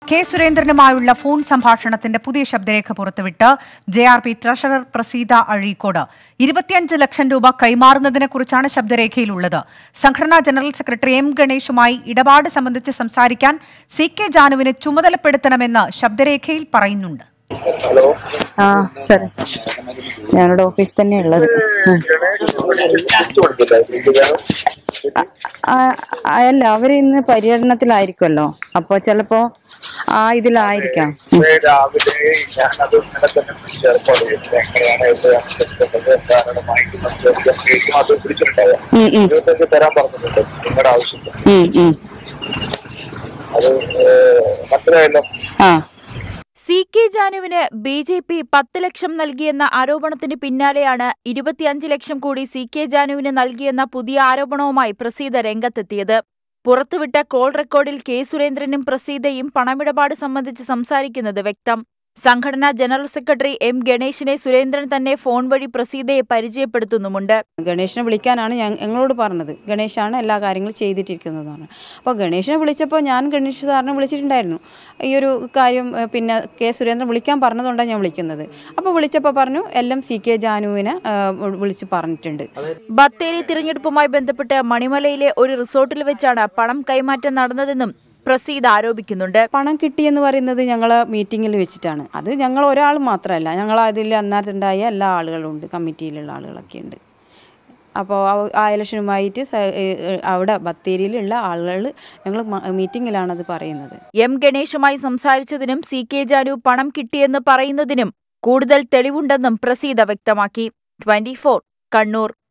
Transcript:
K സുരേന്ദ്രനുമായുള്ള phone സംഭാഷണത്തിന്റെ പുതിയ ശബ്ദരേഖ പുറത്തുവിട്ട് J R P treasurer Praseetha Azhikode ഇരുപത്തിയഞ്ച് ലക്ഷം രൂപ കൈമാറുന്നതിനെക്കുറിച്ചാണ് ശബ്ദരേഖയിലുള്ളത് സംഘടനാ ജനറൽ സെക്രട്ടറി എം ഗണേഷുമായി ഇടപാട് സംബന്ധിച്ച് സംസാരിക്കാൻ സി കെ ജാനുവിനെ ചുമതലപ്പെടുത്തണമെന്ന് ശബ്ദരേഖയിൽ പറയുന്നുണ്ട് ആ സർ ഞാനിവിടെ ഓഫീസിൽ തന്നെ ഉള്ളത് ഉം. ആ, ആ, അല്ല അവര് ഇന്ന് പര്യടനത്തിലായിരിക്കുമല്ലോ അപ്പൊ ചിലപ്പോ ആ ഇതിലായിരിക്കാം ഉം. രാവിലെ ഞാനത് ഇന്നലെ തന്നെ വിളിച്ച് ഏർപ്പാട് ചെയ്തു എങ്ങനെയാണ് എവിടെയാണ് ചെലുത്തേണ്ടത് എന്താണ് വാങ്ങിക്കുന്നത് അത് പിടിച്ചിട്ടുണ്ടാവുക ഉം, ഉം, ഇരുപത്തഞ്ച് തരാൻ പറഞ്ഞിട്ടുണ്ട് നിങ്ങളുടെ ആവശ്യത്തിന് ഉം, ഉം. അത് ഏഹ്, മനസ്സിലായല്ലോ ആ സി കെ ജാനുവിന് ബി ജെ പി പത്ത് ലക്ഷം നൽകിയെന്ന ആരോപണത്തിന് പിന്നാലെയാണ് ഇരുപത്തിയഞ്ച് ലക്ഷം കൂടി സി കെ ജാനുവിന് നൽകിയെന്ന പുതിയ ആരോപണവുമായി പ്രസീത രംഗത്തെത്തിയത് പുറത്തുവിട്ട കോൾ റെക്കോർഡിൽ കെ സുരേന്ദ്രനും പ്രസീതയും പണമിടപാട് സംബന്ധിച്ച് സംസാരിക്കുന്നത് വ്യക്തം സംഘടനാ ജനറൽ സെക്രട്ടറി എം ഗണേഷിനെ സുരേന്ദ്രൻ തന്നെ ഫോൺ വഴി പ്രസീതയെ പരിചയപ്പെടുത്തുന്നുമുണ്ട് ഗണേഷിനെ വിളിക്കാനാണ് ഞാൻ ഞങ്ങളോട് പറഞ്ഞത് ഗണേഷാണ് എല്ലാ കാര്യങ്ങളും ചെയ്തിട്ടിരിക്കുന്നത് പറഞ്ഞു അപ്പോൾ ഗണേഷിനെ വിളിച്ചപ്പോൾ ഞാൻ ഗണേഷ് സാറിനെ വിളിച്ചിട്ടുണ്ടായിരുന്നു ഈ ഒരു കാര്യം ഏഹ്, പിന്നെ കെ സുരേന്ദ്രൻ വിളിക്കാൻ പറഞ്ഞതുകൊണ്ടാണ് ഞാൻ വിളിക്കുന്നത് അപ്പോൾ വിളിച്ചപ്പോൾ പറഞ്ഞു എല്ലാം സി കെ ജാനുവിനെ ഏഹ്, വിളിച്ച് പറഞ്ഞിട്ടുണ്ട് ബത്തേരി തിരഞ്ഞെടുപ്പുമായി ബന്ധപ്പെട്ട് മണിമലയിലെ ഒരു റിസോർട്ടിൽ വെച്ചാണ് പണം കൈമാറ്റം നടന്നതെന്നും പ്രസീത ആരോപിക്കുന്നുണ്ട് പണം കിട്ടിയെന്ന് പറയുന്നത് ഞങ്ങൾ മീറ്റിങ്ങിൽ വെച്ചിട്ടാണ് അത് ഞങ്ങൾ ഒരാൾ മാത്രമല്ല ഞങ്ങൾ അതിൽ അന്നേരത്തുണ്ടായ എല്ലാ ആളുകളും ഉണ്ട് കമ്മിറ്റിയിലുള്ള ആളുകളൊക്കെ ഉണ്ട് അപ്പോൾ ആ ഇലക്ഷനുമായിട്ട് സ- ഏ- ഏ- അവിടെ ബത്തേരിയിലുള്ള ആളുകൾ ഞങ്ങൾ മീറ്റിങ്ങിലാണത് പറയുന്നത് എം ഗണേഷുമായി സംസാരിച്ചതിനും സി കെ ജാനു പണം കിട്ടിയെന്ന് പറയുന്നതിനും കൂടുതൽ തെളിവുണ്ടെന്നും പ്രസീത വ്യക്തമാക്കി ട്വന്റി കണ്ണൂർ